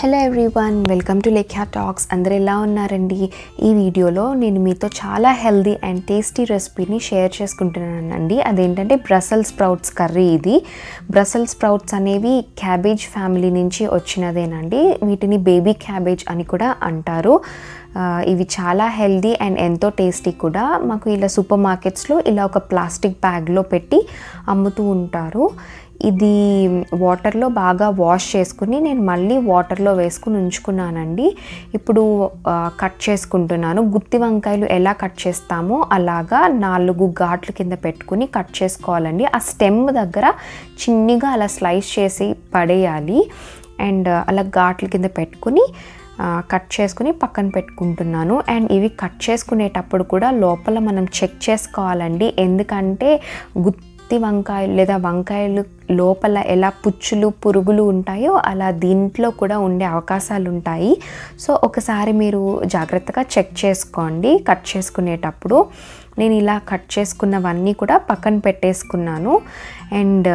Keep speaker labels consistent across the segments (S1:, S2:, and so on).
S1: hello everyone welcome to Lekhya talks అందరు ఎలా ఉన్నారండి ఈ వీడియోలో నేను మీతో చాలా హెల్దీ అండ్ టేస్టీ రెసిపీని షేర్ చేసుకుంటున్నానండి అదేంటంటే బ్రసల్ స్ప్రౌట్స్ కర్రీ ఇది బ్రసల్ స్ప్రౌట్స్ అనేవి క్యాబేజ్ ఫ్యామిలీ నుంచి వచ్చినదేనండి వీటిని బేబీ క్యాబేజ్ అని కూడా అంటారు ఆ, ఇవి చాలా హెల్దీ అండ్ ఎంతో టేస్టీ కూడా మాకు ఇలా సూపర్ మార్కెట్స్లో ఇలా ఒక ప్లాస్టిక్ బ్యాగ్లో పెట్టి అమ్ముతూ ఉంటారు ఇది వాటర్లో బాగా వాష్ చేసుకుని నేను మళ్ళీ వాటర్లో వేసుకుని ఉంచుకున్నానండి ఇప్పుడు ఆ, కట్ చేసుకుంటున్నాను గుత్తి వంకాయలు ఎలా కట్ చేస్తామో అలాగా నాలుగు ఘాట్ల కింద పెట్టుకుని కట్ చేసుకోవాలండి ఆ స్టెమ్ దగ్గర చిన్నగా అలా స్లైస్ చేసి పడేయాలి అండ్ అలా ఘాట్ల కింద పెట్టుకుని ఆ, కట్ చేసుకుని పక్కన పెట్టుకుంటున్నాను అండ్ ఇవి కట్ చేసుకునేటప్పుడు కూడా లోపల మనం చెక్ చేసుకోవాలండి ఎందుకంటే గుత్తి వంకాయలు లేదా వంకాయలు లోపల ఎలా పుచ్చులు పురుగులు ఉంటాయో అలా దీంట్లో కూడా ఉండే అవకాశాలు ఉంటాయి సో ఒకసారి మీరు జాగ్రత్తగా చెక్ చేసుకోండి కట్ చేసుకునేటప్పుడు నేను ఇలా కట్ చేసుకున్నవన్నీ కూడా పక్కన పెట్టేసుకున్నాను అండ్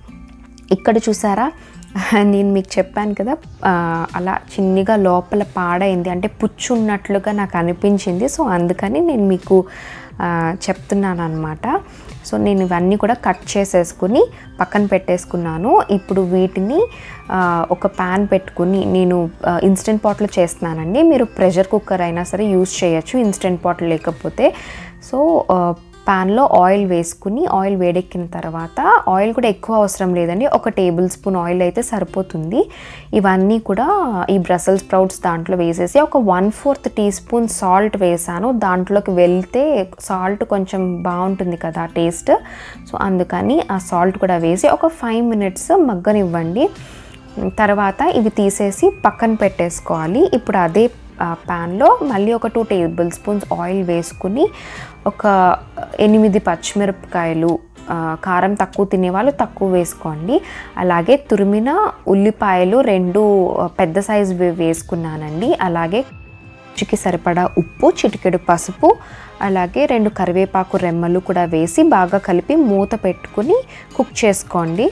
S1: ఇక్కడ చూసారా నేను మీకు చెప్పాను కదా ఆ, అలా చిన్నగా లోపల పాడైంది అంటే పుచ్చు ఉన్నట్లుగా నాకు అనిపించింది సో అందుకని నేను మీకు ఆ, చెప్తున్నాను అనమాట సో నేను ఇవన్నీ కూడా కట్ చేసేసుకుని పక్కన పెట్టేసుకున్నాను ఇప్పుడు వీటిని ఆ, ఒక ప్యాన్ పెట్టుకుని నేను ఇన్స్టెంట్ పాట్లో చేస్తున్నానండి మీరు ప్రెషర్ కుక్కర్ అయినా సరే యూస్ చేయొచ్చు ఇన్స్టెంట్ పాట్ లేకపోతే సో ఆ, ప్యాన్లో ఆయిల్ వేసుకుని ఆయిల్ వేడెక్కిన తర్వాత ఆయిల్ కూడా ఎక్కువ అవసరం లేదండి ఒక టేబుల్ స్పూన్ ఆయిల్ అయితే సరిపోతుంది ఇవన్నీ కూడా ఈ బ్రసల్ స్ప్రౌట్స్ దాంట్లో వేసేసి ఒక one fourth teaspoon salt వేసాను దాంట్లోకి వెళ్తే సాల్ట్ కొంచెం బాగుంటుంది కదా టేస్ట్ సో అందుకని ఆ సాల్ట్ కూడా వేసి ఒక ఫైవ్ మినిట్స్ మగ్గనివ్వండి తర్వాత ఇవి తీసేసి పక్కన పెట్టేసుకోవాలి ఇప్పుడు అదే ప్యాన్లో మళ్ళీ ఒక టూ టేబుల్ స్పూన్స్ ఆయిల్ వేసుకుని ఒక ఎనిమిది పచ్చిమిరపకాయలు ఆ, కారం తక్కువ తినేవాళ్ళు తక్కువ వేసుకోండి అలాగే తురిమిన ఉల్లిపాయలు రెండు ఆ, పెద్ద సైజు వేసుకున్నానండి అలాగే రుచికి సరిపడా ఉప్పు చిటికెడు పసుపు అలాగే రెండు కరివేపాకు రెమ్మలు కూడా వేసి బాగా కలిపి మూత పెట్టుకుని కుక్ చేసుకోండి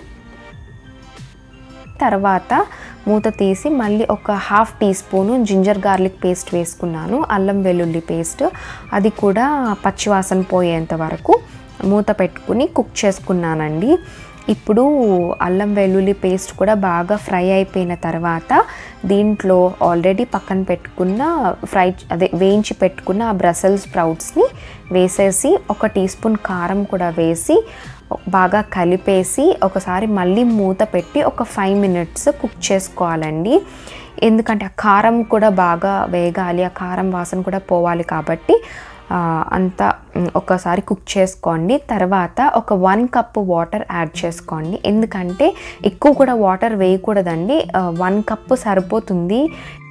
S1: తర్వాత మూత తీసి మళ్ళీ ఒక half teaspoon ginger garlic paste వేసుకున్నాను అల్లం వెల్లుల్లి పేస్ట్ అది కూడా పచ్చివాసన పోయేంత వరకు మూత పెట్టుకుని కుక్ చేసుకున్నానండి ఇప్పుడు అల్లం వెల్లుల్లి పేస్ట్ కూడా బాగా ఫ్రై అయిపోయిన తర్వాత దీంట్లో ఆల్రెడీ పక్కన పెట్టుకున్న ఫ్రై అదే వేయించి పెట్టుకున్న ఆ బ్రసల్ స్ప్రౌట్స్ని వేసేసి ఒక టీ స్పూన్ కారం కూడా వేసి బాగా కలిపేసి ఒకసారి మళ్ళీ మూత పెట్టి ఒక ఫైవ్ మినిట్స్ కుక్ చేసుకోవాలండి ఎందుకంటే ఆ కారం కూడా బాగా వేగాలి ఆ కారం వాసన కూడా పోవాలి కాబట్టి ఆ, అంతా మ్, ఒకసారి కుక్ చేసుకోండి తర్వాత ఒక వన్ కప్ వాటర్ యాడ్ చేసుకోండి ఎందుకంటే ఎక్కువ కూడా వాటర్ వేయకూడదండి వన్ కప్ సరిపోతుంది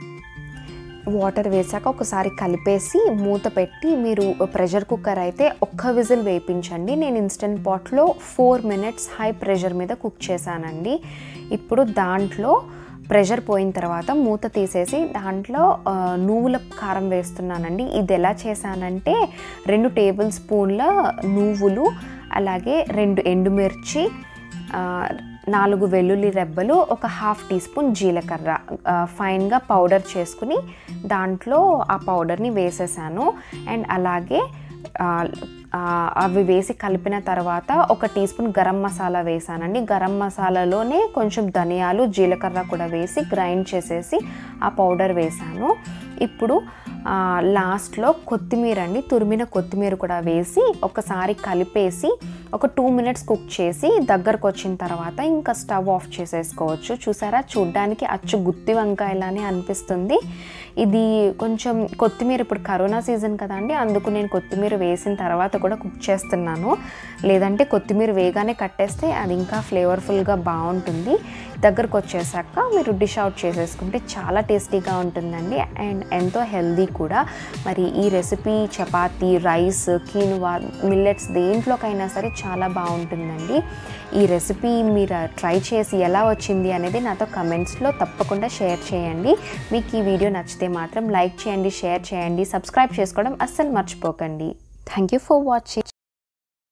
S1: వాటర్ వేసాక ఒకసారి కలిపేసి మూత పెట్టి మీరు ప్రెషర్ కుక్కర్ అయితే ఒక్క విజిల్ వేయించండి నేను ఇన్స్టెంట్ పాట్లో ఫోర్ మినిట్స్ హై ప్రెషర్ మీద కుక్ చేశానండి ఇప్పుడు దాంట్లో ప్రెషర్ పోయిన తర్వాత మూత తీసేసి దాంట్లో ఆ, నువ్వుల కారం వేస్తున్నానండి ఇది ఎలా చేశానంటే రెండు టేబుల్ స్పూన్ల నువ్వులు అలాగే రెండు ఎండుమిర్చి ఆ, నాలుగు వెల్లుల్లి రెబ్బలు ఒక హాఫ్ టీ స్పూన్ జీలకర్ర ఆ, ఫైన్గా పౌడర్ చేసుకుని దాంట్లో ఆ పౌడర్ని వేసేసాను అండ్ అలాగే ఆ, ఆ, అవి వేసి కలిపిన తర్వాత ఒక టీ స్పూన్ గరం మసాలా వేసానండి గరం మసాలాలోనే కొంచెం ధనియాలు జీలకర్ర కూడా వేసి గ్రైండ్ చేసేసి ఆ పౌడర్ వేసాను ఇప్పుడు ఆ, లాస్ట్లో కొత్తిమీర అండి తురిమిన కొత్తిమీర కూడా వేసి ఒకసారి కలిపేసి ఒక టూ మినిట్స్ కుక్ చేసి దగ్గరకు వచ్చిన తర్వాత ఇంకా స్టవ్ ఆఫ్ చేసేసుకోవచ్చు చూసారా చూడ్డానికి అచ్చు గుత్తి వంకాయలానే అనిపిస్తుంది ఇది కొంచెం కొత్తిమీర ఇప్పుడు కరోనా సీజన్ కదండి అందుకు నేను కొత్తిమీర వేసిన తర్వాత కూడా కుక్ చేస్తున్నాను లేదంటే కొత్తిమీర వేగానే కట్టేస్తే అది ఇంకా ఫ్లేవర్ఫుల్గా బాగుంటుంది దగ్గరకు వచ్చేసాక మీరు డిష్ అవుట్ చేసేసుకుంటే చాలా టేస్టీగా ఉంటుందండి అండ్ ఎంతో హెల్దీ కూడా మరి ఈ recipe chapati rice quinoa millets దేంట్లోకైనా సరే చాలా బాగుంటుందండి ఈ రెసిపీ మీరు ట్రై చేసి ఎలా వచ్చింది అనేది నాతో కమెంట్స్లో తప్పకుండా షేర్ చేయండి మీకు ఈ వీడియో నచ్చితే మాత్రం లైక్ చేయండి షేర్ చేయండి సబ్స్క్రైబ్ చేసుకోవడం అస్సలు మర్చిపోకండి థ్యాంక్ యూ ఫర్ వాచింగ్